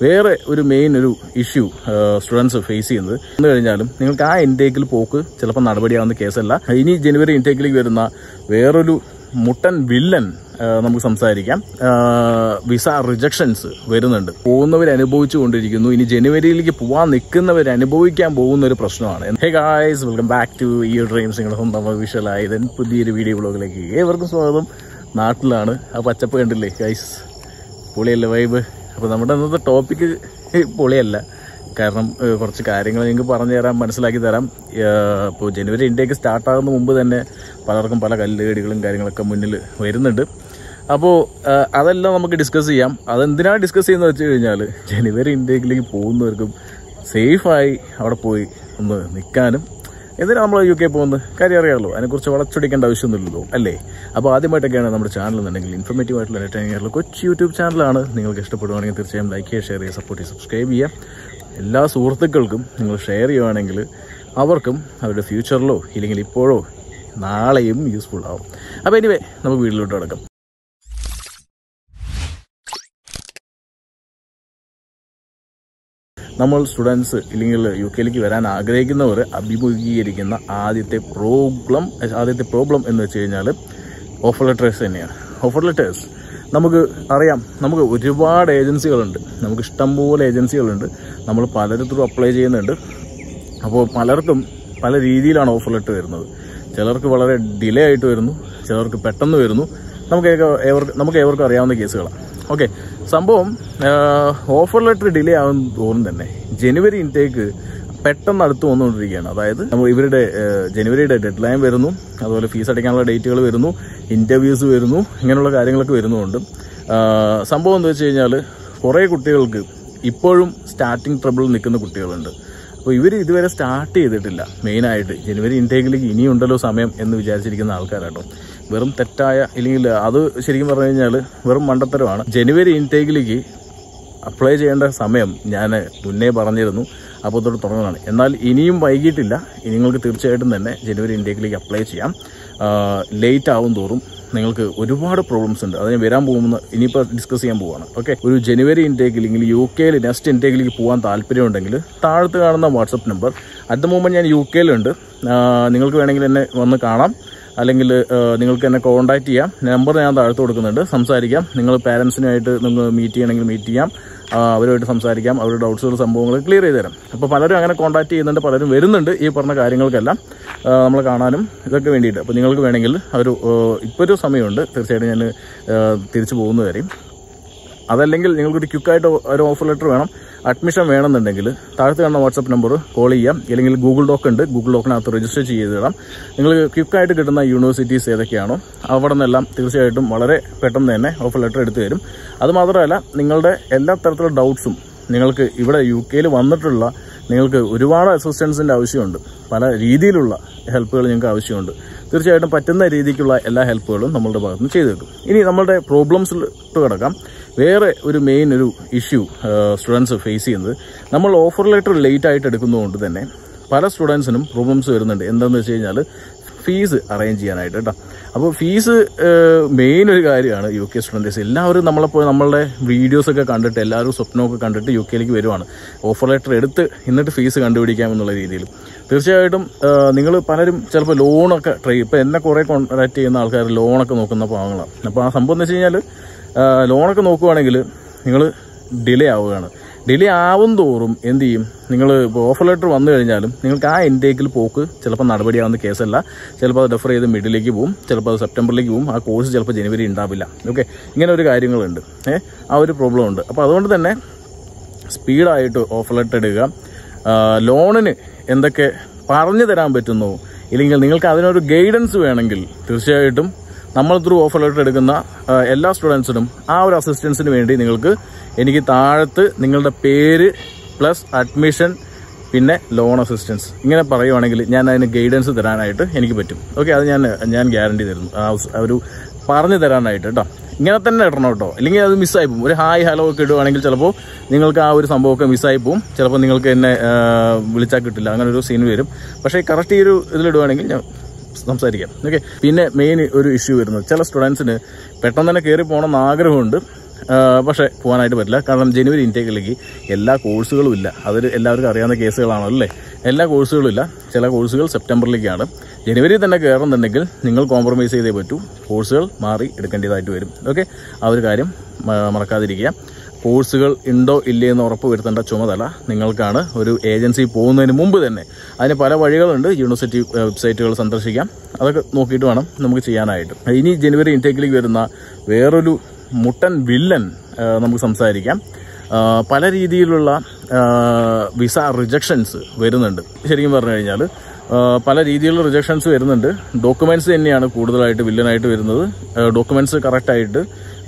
വേറെ ഒരു മെയിൻ ഒരു ഇഷ്യൂ സ്റ്റുഡൻസ് ഫേസ് ചെയ്യുന്നത് എന്ന് കഴിഞ്ഞാലും നിങ്ങൾക്ക് ആ ഇൻടേക്കിൽ പോക്ക് ചിലപ്പോൾ നടപടിയാവുന്ന കേസല്ല ഇനി ജനുവരി ഇൻടേക്കിലേക്ക് വരുന്ന വേറൊരു മുട്ടൻ വില്ലൻ ആ, നമുക്ക് സംസാരിക്കാം വിസ റിജക്ഷൻസ് വരുന്നുണ്ട് പോകുന്നവർ അനുഭവിച്ചു കൊണ്ടിരിക്കുന്നു ഇനി ജനുവരിയിലേക്ക് പോവാൻ നിൽക്കുന്നവർ അനുഭവിക്കാൻ പോകുന്ന ഒരു പ്രശ്നമാണ് hey guys welcome back to ഈ ഡ്രീംസ് നിങ്ങളുടെ സ്വന്തം വിഷ്വലായതൻ പുതിയൊരു വീഡിയോ ബ്ലോഗിലേക്ക് ഏവർക്കും സ്വാഗതം നാട്ടിലാണ് ആ പച്ചപ്പ് കണ്ടില്ലേ ഗൈസ് പൊളിയല്ലേ വൈബ് അപ്പോൾ നമ്മുടെ ഇന്നത്തെ ടോപ്പിക്ക് പൊളിയല്ല കാരണം ഏഹ്, കുറച്ച് കാര്യങ്ങൾ നിങ്ങൾക്ക് പറഞ്ഞു തരാം മനസ്സിലാക്കി തരാം ഇപ്പോൾ ജനുവരി ഇന്ത്യക്ക് സ്റ്റാർട്ടാകുന്ന മുമ്പ് തന്നെ പലർക്കും പല കല്ലുകടികളും കാര്യങ്ങളൊക്കെ മുന്നിൽ വരുന്നുണ്ട് അപ്പോൾ അതെല്ലാം നമുക്ക് ഡിസ്കസ് ചെയ്യാം അതെന്തിനാണ് ഡിസ്കസ് ചെയ്യുന്നത് വെച്ച് കഴിഞ്ഞാൽ ജനുവരി ഇന്ത്യയിലേക്ക് പോകുന്നവർക്കും സേഫായി അവിടെ പോയി ഒന്ന് നിൽക്കാനും എന്തിനാണ് നമ്മൾ യു കെ പോകുന്നത് കാര്യം അറിയാമല്ലോ അതിനെക്കുറിച്ച് വളച്ചൊടിക്കേണ്ട ആവശ്യമൊന്നുമില്ലല്ലോ അല്ലേ അപ്പോൾ ആദ്യമായിട്ടൊക്കെയാണ് നമ്മുടെ ചാനൽ എന്നുണ്ടെങ്കിൽ ഇൻഫർമേറ്റീവ് ആയിട്ടുള്ള എന്റർടൈനിങ് ആയിട്ടുള്ള കൊച്ചു യൂട്യൂബ് ചാനലാണ് നിങ്ങൾക്ക് ഇഷ്ടപ്പെടുവാണെങ്കിൽ തീർച്ചയായും ലൈക്ക് ചെയ്യുക ഷെയർ ചെയ്യുക സപ്പോർട്ട് ചെയ്യുക സബ്സ്ക്രൈബ് ചെയ്യുക എല്ലാ സുഹൃത്തുക്കൾക്കും നിങ്ങൾ ഷെയർ ചെയ്യുവാണെങ്കിൽ അവർക്കും അവരുടെ ഫ്യൂച്ചറിലോ ഇല്ലെങ്കിൽ ഇപ്പോഴോ നാളെയും യൂസ്ഫുൾ ആവും അപ്പോൾ എനിവേ നമുക്ക് വീട്ടിലോട്ട് കിടക്കാം നമ്മൾ സ്റ്റുഡൻസ് ഇല്ലെങ്കിൽ യു കെയിലേക്ക് വരാൻ ആഗ്രഹിക്കുന്നവർ അഭിമുഖീകരിക്കുന്ന ആദ്യത്തെ പ്രോബ്ലം ആദ്യത്തെ പ്രോബ്ലം എന്ന് വെച്ച് കഴിഞ്ഞാൽ ഓഫർ ലെറ്റേഴ്സ് തന്നെയാണ് ഓഫർ ലെറ്റേഴ്സ് നമുക്ക് അറിയാം നമുക്ക് ഒരുപാട് ഏജൻസികളുണ്ട് നമുക്ക് ഇഷ്ടംപോലെ ഏജൻസികളുണ്ട് നമ്മൾ പലയിടത്തും അപ്ലൈ ചെയ്യുന്നുണ്ട് അപ്പോൾ പലർക്കും പല രീതിയിലാണ് ഓഫർ ലെറ്റർ വരുന്നത് ചിലർക്ക് വളരെ ഡിലേ ആയിട്ട് വരുന്നു ചിലർക്ക് പെട്ടെന്ന് വരുന്നു നമുക്ക് ഏക- ഏവർക്ക് നമുക്ക് ഏവർക്കും അറിയാവുന്ന കേസുകളാണ് ഓക്കെ സംഭവം ഓഫർ ലെറ്റർ ഡിലേ ആകും തോറും തന്നെ ജനുവരി ഇൻടേക്ക് പെട്ടെന്ന് അടുത്ത് വന്നുകൊണ്ടിരിക്കുകയാണ് അതായത് നമ്മൾ ഇവരുടെ ഏഹ്, ജനുവരിയുടെ ഡെഡ് ലൈൻ വരുന്നു അതുപോലെ ഫീസ് അടയ്ക്കാനുള്ള ഡേറ്റുകൾ വരുന്നു ഇന്റർവ്യൂസ് വരുന്നു ഇങ്ങനെയുള്ള കാര്യങ്ങളൊക്കെ വരുന്നുണ്ട് ആഹ്, സംഭവം എന്താ വെച്ച് കഴിഞ്ഞാൽ കുറേ കുട്ടികൾക്ക് ഇപ്പോഴും സ്റ്റാർട്ടിങ് ട്രബിൾ നിൽക്കുന്ന കുട്ടികളുണ്ട് അപ്പോൾ ഇവർ ഇതുവരെ സ്റ്റാർട്ട് ചെയ്തിട്ടില്ല മെയിനായിട്ട് ജനുവരി ഇൻടേക്കിലേക്ക് ഇനിയുണ്ടല്ലോ സമയം എന്ന് വിചാരിച്ചിരിക്കുന്ന ആൾക്കാരാട്ടോ വെറും തെറ്റായ ഇല്ലെങ്കിൽ അത് ശരിക്കും പറഞ്ഞു കഴിഞ്ഞാൽ വെറും മണ്ടത്തരമാണ് ജനുവരി ഇൻടേക്കിലേക്ക് അപ്ലൈ ചെയ്യേണ്ട സമയം ഞാൻ മുന്നേ പറഞ്ഞിരുന്നു അപ്പോൾ തൊട്ട് തുടങ്ങുന്നതാണ് എന്നാൽ ഇനിയും വൈകിട്ടില്ല ഇനി നിങ്ങൾക്ക് തീർച്ചയായിട്ടും തന്നെ ജനുവരി ഇൻടേക്കിലേക്ക് അപ്ലൈ ചെയ്യാം ലേറ്റ് ആവും തോറും നിങ്ങൾക്ക് ഒരുപാട് പ്രോബ്ലംസ് ഉണ്ട് അത് ഞാൻ വരാൻ പോകുന്ന ഇനിയിപ്പോൾ ഡിസ്കസ് ചെയ്യാൻ പോവാണ് ഓക്കെ ഒരു ജനുവരി ഇൻടേക്ക് അല്ലെങ്കിൽ യു കെയിൽ നെക്സ്റ്റ് ഇൻടേക്കിലേക്ക് പോകാൻ താല്പര്യമുണ്ടെങ്കിൽ താഴത്ത് കാണുന്ന WhatsApp number at the moment ഞാൻ യു കെയിലുണ്ട് നിങ്ങൾക്ക് വേണമെങ്കിൽ എന്നെ വന്ന് കാണാം അല്ലെങ്കിൽ ഏഹ്, നിങ്ങൾക്ക് എന്നെ കോൺടാക്ട് ചെയ്യാം നമ്പർ ഞാൻ താഴത്ത് കൊടുക്കുന്നുണ്ട് സംസാരിക്കാം നിങ്ങൾ പാരൻസിനായിട്ട് നിങ്ങൾ മീറ്റ് ചെയ്യണമെങ്കിൽ മീറ്റ് ചെയ്യാം ആ, അവരുമായിട്ട് സംസാരിക്കാം അവരുടെ ഡൗട്ട്സുകൾ സംഭവങ്ങൾ ക്ലിയർ ചെയ്ത് തരാം അപ്പോൾ പലരും അങ്ങനെ കോൺടാക്ട് ചെയ്യുന്നുണ്ട് പലരും വരുന്നുണ്ട് ഈ പറഞ്ഞ കാര്യങ്ങൾക്കെല്ലാം നമ്മൾ കാണാനും ഇതൊക്കെ വേണ്ടിയിട്ട് അപ്പോൾ നിങ്ങൾക്ക് വേണമെങ്കിൽ ഒരു ഇപ്പോൾ ഒരു സമയമുണ്ട് തീർച്ചയായിട്ടും ഞാൻ തിരിച്ചു പോകുന്നവരെയും അതല്ലെങ്കിൽ നിങ്ങൾക്കൊരു ക്വിക്കായിട്ട് ഒരു ഓഫർ ലെറ്റർ വേണം അഡ്മിഷൻ വേണമെന്നുണ്ടെങ്കിൽ താഴത്ത് കാണുന്ന വാട്സപ്പ് നമ്പർ കോൾ ചെയ്യാം അല്ലെങ്കിൽ ഗൂഗിൾ ഡോക്ക് ഉണ്ട് ഗൂഗിൾ ഡോക്കിനകത്ത് രജിസ്റ്റർ ചെയ്തിടാം നിങ്ങൾ ക്വിക്കായിട്ട് കിട്ടുന്ന യൂണിവേഴ്സിറ്റീസ് ഏതൊക്കെയാണോ അവിടെ നിന്നെല്ലാം തീർച്ചയായിട്ടും വളരെ പെട്ടെന്ന് തന്നെ ഓഫർ ലെറ്റർ എടുത്തു തരും അതുമാത്രമല്ല നിങ്ങളുടെ എല്ലാ തരത്തിലുള്ള ഡൗട്ട്സും നിങ്ങൾക്ക് ഇവിടെ യു കെയിൽ വന്നിട്ടുള്ള നിങ്ങൾക്ക് ഒരുപാട് അസിസ്റ്റൻസിൻ്റെ ആവശ്യമുണ്ട് പല രീതിയിലുള്ള ഹെൽപ്പുകൾ നിങ്ങൾക്ക് ആവശ്യമുണ്ട് തീർച്ചയായിട്ടും പറ്റുന്ന രീതിക്കുള്ള എല്ലാ ഹെൽപ്പുകളും നമ്മളുടെ ഭാഗത്ത് നിന്ന് ചെയ്തു വെക്കും ഇനി നമ്മളുടെ പ്രോബ്ലംസിലോട്ട് കിടക്കാം വേറെ ഒരു മെയിൻ ഒരു ഇഷ്യൂ സ്റ്റുഡൻസ് ഫേസ് ചെയ്യുന്നത് നമ്മൾ ഓഫർ ലെറ്റർ ലേറ്റ് ആയിട്ട് എടുക്കുന്നതുകൊണ്ട് തന്നെ പല സ്റ്റുഡൻസിനും പ്രോബ്ലംസ് വരുന്നുണ്ട് എന്താണെന്ന് വെച്ച് കഴിഞ്ഞാൽ ഫീസ് അറേഞ്ച് ചെയ്യാനായിട്ട് കേട്ടോ അപ്പോൾ ഫീസ് മെയിൻ ഒരു കാര്യമാണ് യു കെ സ്റ്റുഡൻറ്റേഴ്സ് എല്ലാവരും നമ്മളെപ്പോൾ നമ്മളുടെ വീഡിയോസൊക്കെ കണ്ടിട്ട് എല്ലാവരും സ്വപ്നമൊക്കെ കണ്ടിട്ട് യു കെയിലേക്ക് വരുവാണ് ഓഫർ ലെറ്റർ എടുത്ത് എന്നിട്ട് ഫീസ് കണ്ടുപിടിക്കാം എന്നുള്ള രീതിയിൽ തീർച്ചയായിട്ടും നിങ്ങൾ പലരും ചിലപ്പോൾ ലോണൊക്കെ ട്രൈ ഇപ്പോൾ എന്നെ കുറേ കോൺടാക്ട് ചെയ്യുന്ന ആൾക്കാർ ലോണൊക്കെ നോക്കുന്ന പാവങ്ങളാണ് അപ്പോൾ ആ സംഭവം എന്ന് വെച്ച് കഴിഞ്ഞാൽ ലോണൊക്കെ നോക്കുവാണെങ്കിൽ നിങ്ങൾ ഡിലേ ആവുകയാണ് ഡിലേ ആവും തോറും എന്ത് ചെയ്യും നിങ്ങൾ ഇപ്പോൾ ഓഫർ ലെറ്റർ വന്നു കഴിഞ്ഞാലും നിങ്ങൾക്ക് ആ ഇൻടേക്കിൽ പോക്ക് ചിലപ്പോൾ നടപടിയാവുന്ന കേസല്ല ചിലപ്പോൾ അത് ഡെഫർ ചെയ്ത് മിഡിലേക്ക് പോകും ചിലപ്പോൾ അത് സെപ്റ്റംബറിലേക്ക് പോകും ആ കോഴ്സ് ചിലപ്പോൾ ജനുവരി ഉണ്ടാവില്ല ഓക്കെ ഇങ്ങനെ ഒരു കാര്യങ്ങളുണ്ട് ഏഹ് ആ ഒരു പ്രോബ്ലം ഉണ്ട് അപ്പോൾ അതുകൊണ്ട് തന്നെ സ്പീഡായിട്ട് ഓഫർ ലെറ്റർ എടുക്കുക ആ, ലോണിന് എന്തൊക്കെ പറഞ്ഞു തരാൻ പറ്റുന്നു ഇല്ലെങ്കിൽ നിങ്ങൾക്ക് അതിനൊരു ഗൈഡൻസ് വേണമെങ്കിൽ തീർച്ചയായിട്ടും നമ്മൾ ത്രൂ ഓഫർ ലെറ്റർ എടുക്കുന്ന ആ, എല്ലാ സ്റ്റുഡൻസിനും ആ ഒരു അസിസ്റ്റൻസിന് വേണ്ടി നിങ്ങൾക്ക് എനിക്ക് താഴത്ത് നിങ്ങളുടെ പേര് പ്ലസ് അഡ്മിഷൻ പിന്നെ ലോൺ അസിസ്റ്റൻസ് ഇങ്ങനെ പറയുവാണെങ്കിൽ ഞാൻ അതിന് ഗൈഡൻസ് തരാനായിട്ട് എനിക്ക് പറ്റും ഓക്കെ അത് ഞാൻ ഞാൻ ഗ്യാരണ്ടി തരുന്നു ആ സ് ഒരു പറഞ്ഞു തരാനായിട്ട് കേട്ടോ ഇങ്ങനെ തന്നെ ഇടണം കേട്ടോ അല്ലെങ്കിൽ അത് മിസ്സായി പോകും ഒരു ഹായ് ഹലോ ഒക്കെ ഇടുവാണെങ്കിൽ ചിലപ്പോൾ നിങ്ങൾക്ക് ആ ഒരു സംഭവമൊക്കെ മിസ്സായി പോകും ചിലപ്പോൾ നിങ്ങൾക്ക് എന്നെ ആ, വിളിച്ചാൽ കിട്ടില്ല അങ്ങനെ ഒരു സീൻ വരും പക്ഷേ കറക്റ്റ് ഈ ഒരു ഇതിലിടുവാണെങ്കിൽ ഞാൻ സംസാരിക്കാം ഓക്കെ പിന്നെ മെയിൻ ഒരു ഇഷ്യൂ വരുന്നത് ചില സ്റ്റുഡൻസിന് പെട്ടെന്ന് തന്നെ കയറി പോകണമെന്ന് ആഗ്രഹമുണ്ട് ആ, പക്ഷേ പോകാനായിട്ട് പറ്റില്ല കാരണം ജനുവരി ഇൻടേക്കിലേക്ക് എല്ലാ കോഴ്സുകളും ഇല്ല അതൊരു എല്ലാവർക്കും അറിയാവുന്ന കേസുകളാണല്ലോ അല്ലേ എല്ലാ കോഴ്സുകളും ഇല്ല ചില കോഴ്സുകൾ സെപ്റ്റംബറിലേക്കാണ് ജനുവരി തന്നെ കയറുന്നുണ്ടെങ്കിൽ നിങ്ങൾ കോംപ്രമൈസ് ചെയ്തേ പറ്റൂ കോഴ്സുകൾ മാറി എടുക്കേണ്ടതായിട്ട് വരും ഓക്കെ ആ ഒരു കാര്യം മ- മറക്കാതിരിക്കുക കോഴ്സുകൾ ഉണ്ടോ ഇല്ലേ എന്ന് ഉറപ്പ് വരുത്തേണ്ട ചുമതല നിങ്ങൾക്കാണ് ഒരു ഏജൻസി പോകുന്നതിന് മുമ്പ് തന്നെ അതിന് പല വഴികളുണ്ട് യൂണിവേഴ്സിറ്റി വെബ്സൈറ്റുകൾ സന്ദർശിക്കാം അതൊക്കെ നോക്കിയിട്ട് വേണം നമുക്ക് ചെയ്യാനായിട്ട് ഇനി ജനുവരി ഇൻടേക്കിലേക്ക് വരുന്ന വേറൊരു മുട്ടൻ വില്ലൻ ആ, നമുക്ക് സംസാരിക്കാം ആ, പല രീതിയിലുള്ള വിസ റിജക്ഷൻസ് വരുന്നുണ്ട് ശരിക്കും പറഞ്ഞു കഴിഞ്ഞാൽ പല രീതിയിലുള്ള റിജക്ഷൻസ് വരുന്നുണ്ട് ഡോക്യുമെന്റ്സ് തന്നെയാണ് കൂടുതലായിട്ട് വില്ലനായിട്ട് വരുന്നത് ഡോക്യുമെന്റ്സ് കറക്റ്റായിട്ട്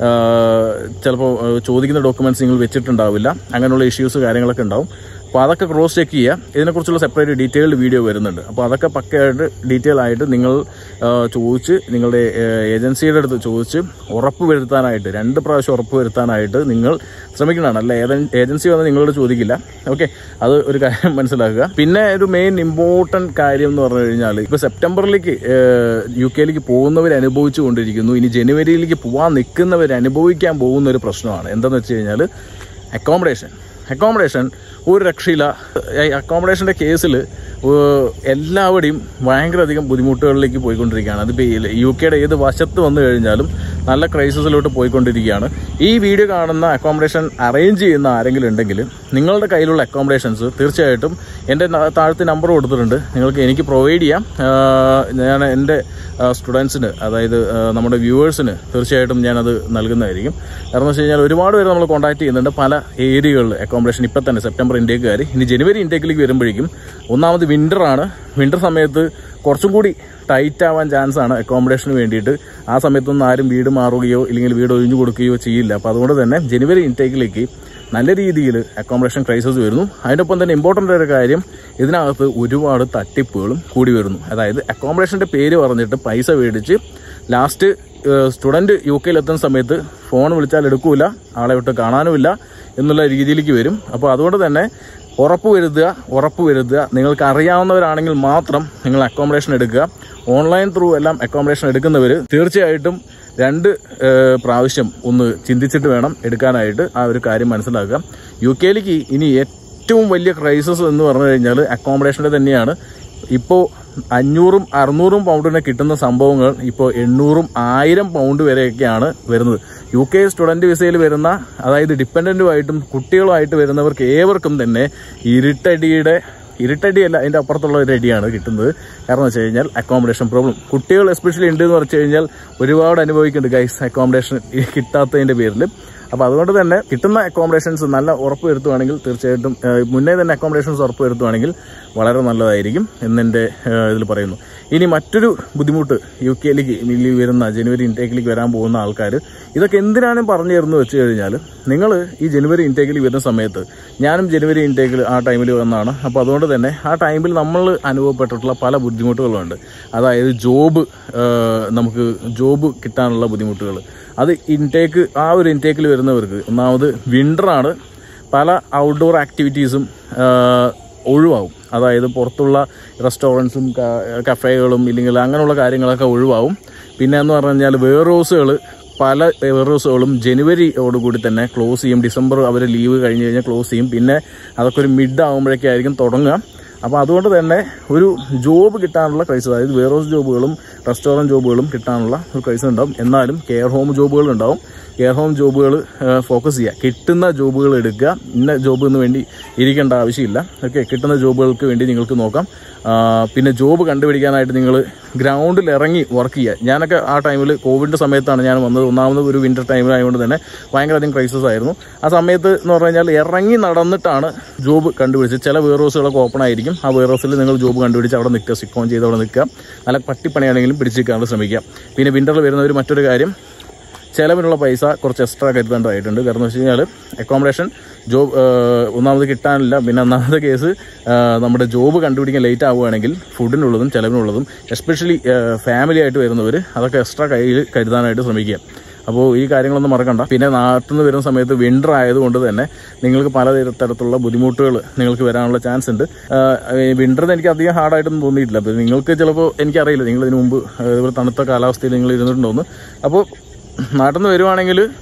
ചിലപ്പോൾ ചോദിക്കുന്ന ഡോക്യുമെന്റ്സ് നിങ്ങൾ വെച്ചിട്ടുണ്ടാവില്ല അങ്ങനെയുള്ള ഇഷ്യൂസ് കാര്യങ്ങളൊക്കെ ഉണ്ടാവും അപ്പോൾ അതൊക്കെ ക്രോസ് ചെക്ക് ചെയ്യുക ഇതിനെക്കുറിച്ചുള്ള സെപ്പറേറ്റ് ഡീറ്റെയിൽഡ് വീഡിയോ വരുന്നുണ്ട് അപ്പോൾ അതൊക്കെ പക്കയായിട്ട് ഡീറ്റെയിൽ ആയിട്ട് നിങ്ങൾ ആ, ചോദിച്ച് നിങ്ങളുടെ ഏജൻസിയുടെ അടുത്ത് ചോദിച്ച് ഉറപ്പ് വരുത്താനായിട്ട് രണ്ട് പ്രാവശ്യം ഉറപ്പ് വരുത്താനായിട്ട് നിങ്ങൾ ശ്രമിക്കുന്നതാണ് അല്ല ഏത- ഏജൻസി വന്ന് നിങ്ങളോട് ചോദിക്കില്ല ഓക്കെ അത് ഒരു കാര്യം മനസ്സിലാക്കുക പിന്നെ ഒരു മെയിൻ ഇമ്പോർട്ടൻറ്റ് കാര്യം എന്ന് പറഞ്ഞു കഴിഞ്ഞാൽ ഇപ്പോൾ സെപ്റ്റംബറിലേക്ക് യു കെയിലേക്ക് പോകുന്നവർ അനുഭവിച്ചു കൊണ്ടിരിക്കുന്നു ഇനി ജനുവരിയിലേക്ക് പോകാൻ നിൽക്കുന്നവർ അനുഭവിക്കാൻ പോകുന്ന ഒരു പ്രശ്നമാണ് എന്താണെന്ന് വെച്ച് കഴിഞ്ഞാൽ അക്കോമഡേഷൻ അക്കോമഡേഷൻ ഒരു രക്ഷയില്ല അക്കോമഡേഷൻ്റെ കേസിൽ എല്ലാവരുടെയും ഭയങ്കരധികം ബുദ്ധിമുട്ടുകളിലേക്ക് പോയിക്കൊണ്ടിരിക്കുകയാണ് അതിപ്പോൾ യു കെയുടെ ഏത് വശത്ത് വന്നു കഴിഞ്ഞാലും നല്ല ക്രൈസിസിലോട്ട് പോയിക്കൊണ്ടിരിക്കുകയാണ് ഈ വീഡിയോ കാണുന്ന അക്കോമഡേഷൻ അറേഞ്ച് ചെയ്യുന്ന ആരെങ്കിലും ഉണ്ടെങ്കിൽ നിങ്ങളുടെ കയ്യിലുള്ള അക്കോമഡേഷൻസ് തീർച്ചയായിട്ടും എൻ്റെ ന- താഴത്ത് നമ്പർ കൊടുത്തിട്ടുണ്ട് നിങ്ങൾക്ക് എനിക്ക് പ്രൊവൈഡ് ചെയ്യാം ആ, ഞാൻ എൻ്റെ സ്റ്റുഡൻസിന് അതായത് ആ, നമ്മുടെ വ്യൂവേഴ്സിന് തീർച്ചയായിട്ടും ഞാനത് നൽകുന്നതായിരിക്കും കാരണം എന്ന് വെച്ച് കഴിഞ്ഞാൽ ഒരുപാട് പേര് നമ്മൾ കോൺടാക്ട് ചെയ്യുന്നുണ്ട് പല ഏരിയകളിൽ അക്കോമഡേഷൻ ഇപ്പം തന്നെ സെപ്റ്റംബർ ഇൻടേക്ക് കയറി ഇനി ജനുവരി ഇൻടേക്കിലേക്ക് വരുമ്പോഴേക്കും ഒന്നാമത് വിൻ്ററാണ് വിൻ്റർ സമയത്ത് കുറച്ചും കൂടി ടൈറ്റ് ആവാൻ ചാൻസ് ആണ് അക്കോമഡേഷന് വേണ്ടിയിട്ട് ആ സമയത്തൊന്നും ആരും വീട് മാറുകയോ ഇല്ലെങ്കിൽ വീട് ഒഴിഞ്ഞു കൊടുക്കുകയോ ചെയ്യില്ല അപ്പോൾ അതുകൊണ്ട് തന്നെ ജനുവരി ഇൻടേക്കിലേക്ക് നല്ല രീതിയിൽ അക്കോമഡേഷൻ ക്രൈസിസ് വരുന്നു അതിനൊപ്പം തന്നെ ഇമ്പോർട്ടൻ്റ് ഒരു കാര്യം ഇതിനകത്ത് ഒരുപാട് തട്ടിപ്പുകളും കൂടി വരുന്നു അതായത് അക്കോമഡേഷൻ്റെ പേര് പറഞ്ഞിട്ട് പൈസ മേടിച്ച് ലാസ്റ്റ് സ്റ്റുഡൻറ്റ് യു കെയിൽ എത്തുന്ന സമയത്ത് ഫോൺ വിളിച്ചാൽ എടുക്കൂല ആളെ വിട്ട് കാണാനുമില്ല എന്നുള്ള രീതിയിലേക്ക് വരും അപ്പോൾ അതുകൊണ്ട് തന്നെ ഉറപ്പ് വരുത്തുക ഉറപ്പ് വരുത്തുക നിങ്ങൾക്ക് അറിയാവുന്നവരാണെങ്കിൽ മാത്രം നിങ്ങൾ അക്കോമഡേഷൻ എടുക്കുക ഓൺലൈൻ ത്രൂ എല്ലാം അക്കോമഡേഷൻ എടുക്കുന്നവർ തീർച്ചയായിട്ടും രണ്ട് ഏഹ്, പ്രാവശ്യം ഒന്ന് ചിന്തിച്ചിട്ട് വേണം എടുക്കാനായിട്ട് ആ ഒരു കാര്യം മനസ്സിലാക്കുക യു കെയിലേക്ക് ഇനി ഏറ്റവും വലിയ ക്രൈസിസ് എന്ന് പറഞ്ഞു കഴിഞ്ഞാൽ അക്കോമഡേഷൻ്റെ തന്നെയാണ് ഇപ്പോൾ അഞ്ഞൂറും അറുന്നൂറും പൗണ്ടിന് കിട്ടുന്ന സംഭവങ്ങൾ ഇപ്പോൾ എണ്ണൂറും ആയിരം പൗണ്ട് വരെയൊക്കെയാണ് വരുന്നത് യു കെ സ്റ്റുഡൻറ് വിസയിൽ വരുന്ന അതായത് ഡിപ്പെൻഡൻറ്റുമായിട്ടും കുട്ടികളുമായിട്ട് വരുന്നവർക്ക് ഏവർക്കും തന്നെ ഇരുട്ടടിയുടെ ഇരുട്ടടിയല്ല അതിൻ്റെ അപ്പുറത്തുള്ള ഒരു അടിയാണ് കിട്ടുന്നത് കാരണം വെച്ച് കഴിഞ്ഞാൽ അക്കോമഡേഷൻ പ്രോബ്ലം കുട്ടികൾ എസ്പെഷ്യലി ഉണ്ട് എന്ന് പറഞ്ഞു കഴിഞ്ഞാൽ ഒരുപാട് അനുഭവിക്കുന്നുണ്ട് ഗൈസ് അക്കോമഡേഷൻ കിട്ടാത്തതിൻ്റെ പേരിൽ അപ്പോൾ അതുകൊണ്ട് തന്നെ കിട്ടുന്ന അക്കോമഡേഷൻസ് നല്ല ഉറപ്പ് വരുത്തുവാണെങ്കിൽ തീർച്ചയായിട്ടും ഏഹ്, മുന്നേ തന്നെ അക്കോമഡേഷൻസ് ഉറപ്പ് വരുത്തുവാണെങ്കിൽ വളരെ നല്ലതായിരിക്കും എന്നെൻ്റെ ഇതിൽ പറയുന്നു ഇനി മറ്റൊരു ബുദ്ധിമുട്ട് യു കെയിലേക്ക് ഇനി വരുന്ന ജനുവരി ഇൻടേക്കിലേക്ക് വരാൻ പോകുന്ന ആൾക്കാർ ഇതൊക്കെ എന്തിനാണ് പറഞ്ഞു തരുന്നത് വെച്ച് കഴിഞ്ഞാൽ നിങ്ങൾ ഈ ജനുവരി ഇൻടേക്കിൽ വരുന്ന സമയത്ത് ഞാനും ജനുവരി ഇൻടേക്കിൽ ആ ടൈമിൽ വന്നതാണ് അപ്പോൾ അതുകൊണ്ട് തന്നെ ആ ടൈമിൽ നമ്മൾ അനുഭവപ്പെട്ടിട്ടുള്ള പല ബുദ്ധിമുട്ടുകളുണ്ട് അതായത് ജോബ് നമുക്ക് ജോബ് കിട്ടാനുള്ള ബുദ്ധിമുട്ടുകൾ അത് ഇൻടേക്ക് ആ ഒരു ഇൻടേക്കിൽ വരുന്നവർക്ക് ഒന്നാമത് വിൻ്ററാണ് പല ഔട്ട്ഡോർ ആക്ടിവിറ്റീസും ഒഴിവാകും അതായത് പുറത്തുള്ള റെസ്റ്റോറൻറ്റ്സും കഫേകളും ഇല്ലെങ്കിൽ അങ്ങനെയുള്ള കാര്യങ്ങളൊക്കെ ഒഴിവാകും പിന്നെ എന്ന് പറഞ്ഞു കഴിഞ്ഞാൽ വെയർഹൗസുകൾ പല വെയർഹൗസുകളും ജനുവരിയോടുകൂടി തന്നെ ക്ലോസ് ചെയ്യും ഡിസംബർ അവർ ലീവ് കഴിഞ്ഞ് കഴിഞ്ഞാൽ ക്ലോസ് ചെയ്യും പിന്നെ അതൊക്കെ ഒരു മിഡ് ആകുമ്പോഴേക്കായിരിക്കും തുടങ്ങുക അപ്പോൾ അതുകൊണ്ട് തന്നെ ഒരു ജോബ് കിട്ടാനുള്ള ക്രൈസ് അതായത് വെയർഹൗസ് ജോബുകളും റെസ്റ്റോറൻറ്റ് ജോബുകളും കിട്ടാനുള്ള ഒരു ക്രൈസ് ഉണ്ടാവും എന്നാലും കെയർ ഹോം ജോബുകൾ ഉണ്ടാവും കെയർ ഹോം ജോബുകൾ ഫോക്കസ് ചെയ്യുക കിട്ടുന്ന ജോബുകൾ എടുക്കുക ഇന്ന ജോബ് എന്ന് വേണ്ടി ഇരിക്കേണ്ട ആവശ്യമില്ല ഓക്കെ കിട്ടുന്ന ജോബുകൾക്ക് വേണ്ടി നിങ്ങൾക്ക് നോക്കാം ആ, പിന്നെ ജോബ് കണ്ടുപിടിക്കാനായിട്ട് നിങ്ങൾ ഗ്രൗണ്ടിൽ ഇറങ്ങി വർക്ക് ചെയ്യുക ഞാനൊക്കെ ആ ടൈമിൽ കോവിഡിൻ്റെ സമയത്താണ് ഞാൻ വന്നത് ഒന്നാമത് ഒരു വിൻ്റർ ടൈമിലായതുകൊണ്ട് തന്നെ ഭയങ്കരധികം ക്രൈസിസ് ആയിരുന്നു ആ സമയത്ത് എന്ന് പറഞ്ഞു കഴിഞ്ഞാൽ ഇറങ്ങി നടന്നിട്ടാണ് ജോബ് കണ്ടുപിടിച്ചത് ചില വെയർഹൗസുകളൊക്കെ ഓപ്പൺ ആയിരിക്കും ആ വെയർഹൗസിൽ നിങ്ങൾ ജോബ് കണ്ടുപിടിച്ച് അവിടെ നിൽക്കുക സിക്ക് ഓൺ ചെയ്ത് അവിടെ നിൽക്കുക നല്ല പട്ടിപ്പണിയാണെങ്കിലും പിടിച്ചിരിക്കാനുള്ള ശ്രമിക്കുക പിന്നെ വിൻ്ററിൽ വരുന്ന ഒരു മറ്റൊരു കാര്യം ചിലവിനുള്ള പൈസ കുറച്ച് എക്സ്ട്രാ കരുതേണ്ടതായിട്ടുണ്ട് കാരണം എന്ന് വെച്ച് കഴിഞ്ഞാൽ അക്കോമഡേഷൻ ജോബ് ഒന്നാമത് കിട്ടാനില്ല പിന്നെ ഒന്നാമത്തെ കേസ് ആ, നമ്മുടെ ജോബ് കണ്ടുപിടിക്കാൻ ലേറ്റ് ആവുകയാണെങ്കിൽ ഫുഡിനുള്ളതും ചിലവിനുള്ളതും എസ്പെഷ്യലി ഫാമിലി ആയിട്ട് വരുന്നവർ അതൊക്കെ എക്സ്ട്രാ കയ്യിൽ കരുതാനായിട്ട് ശ്രമിക്കുക അപ്പോൾ ഈ കാര്യങ്ങളൊന്നും മറക്കണ്ട പിന്നെ നാട്ടിൽ നിന്ന് വരുന്ന സമയത്ത് വിൻ്റർ ആയതുകൊണ്ട് തന്നെ നിങ്ങൾക്ക് പല തരത്തിലുള്ള ബുദ്ധിമുട്ടുകൾ നിങ്ങൾക്ക് വരാനുള്ള ചാൻസ് ഉണ്ട് വിൻ്ററിന് എനിക്ക് അധികം ഹാർഡായിട്ടൊന്നും തോന്നിയിട്ടില്ല അപ്പോൾ നിങ്ങൾക്ക് ചിലപ്പോൾ എനിക്കറിയില്ല നിങ്ങൾ ഇതിനു മുമ്പ് ആ, ഇതുപോലെ തണുത്ത കാലാവസ്ഥയിൽ നിങ്ങൾ ഇരുന്നിട്ടുണ്ടോന്ന് അപ്പോൾ നാട്ടിൽ നിന്ന് വരുവാണെങ്കിൽ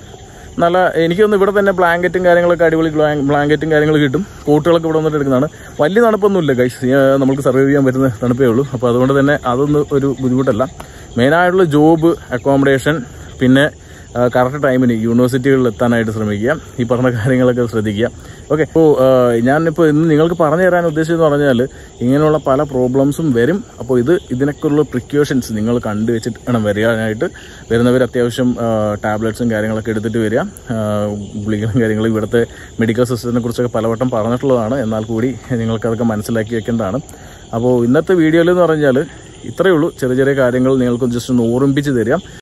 നല്ല എനിക്കൊന്ന് ഇവിടെ തന്നെ ബ്ലാങ്കറ്റും കാര്യങ്ങളൊക്കെ അടിപൊളി ബ്ലാ- ബ്ലാങ്കറ്റും കാര്യങ്ങളും കിട്ടും കോട്ടുകളൊക്കെ ഇവിടെ വന്നിട്ട് എടുക്കുന്നതാണ് വലിയ തണുപ്പൊന്നുമില്ല ഗൈസ് നമുക്ക് സർവൈവ് ചെയ്യാൻ പറ്റുന്ന തണുപ്പേ ഉള്ളൂ അപ്പോൾ അതുകൊണ്ട് തന്നെ അതൊന്നും ഒരു ബുദ്ധിമുട്ടല്ല മെയിനായിട്ടുള്ള ജോബ് അക്കോമഡേഷൻ പിന്നെ കറക്റ്റ് ടൈമിന് യൂണിവേഴ്സിറ്റികളിൽ എത്താനായിട്ട് ശ്രമിക്കുക ഈ പറഞ്ഞ കാര്യങ്ങളൊക്കെ ശ്രദ്ധിക്കുക ഓക്കെ അപ്പോൾ ഞാനിപ്പോൾ ഇന്ന് നിങ്ങൾക്ക് പറഞ്ഞു തരാൻ ഉദ്ദേശിച്ചെന്ന് പറഞ്ഞാൽ ഇങ്ങനെയുള്ള പല പ്രോബ്ലംസും വരും അപ്പോൾ ഇത് ഇതിനൊക്കെയുള്ള പ്രിക്യോഷൻസ് നിങ്ങൾ കണ്ടു വെച്ചിട്ട് വേണം വരികയാനായിട്ട് വരുന്നവർ അത്യാവശ്യം ടാബ്ലറ്റ്സും കാര്യങ്ങളൊക്കെ എടുത്തിട്ട് വരിക ആ, ഗുളികളും കാര്യങ്ങളും ഇവിടുത്തെ മെഡിക്കൽ സിസ്റ്റത്തിനെ കുറിച്ചൊക്കെ പലവട്ടം പറഞ്ഞിട്ടുള്ളതാണ് എന്നാൽ കൂടി നിങ്ങൾക്കതൊക്കെ മനസ്സിലാക്കി വെക്കേണ്ടതാണ് അപ്പോൾ ഇന്നത്തെ വീഡിയോയിൽ എന്ന് പറഞ്ഞാൽ ഇത്രയേ ഉള്ളൂ ചെറിയ ചെറിയ കാര്യങ്ങൾ നിങ്ങൾക്ക് ജസ്റ്റ് ഒന്ന് ഓർമ്മിപ്പിച്ച് തരാം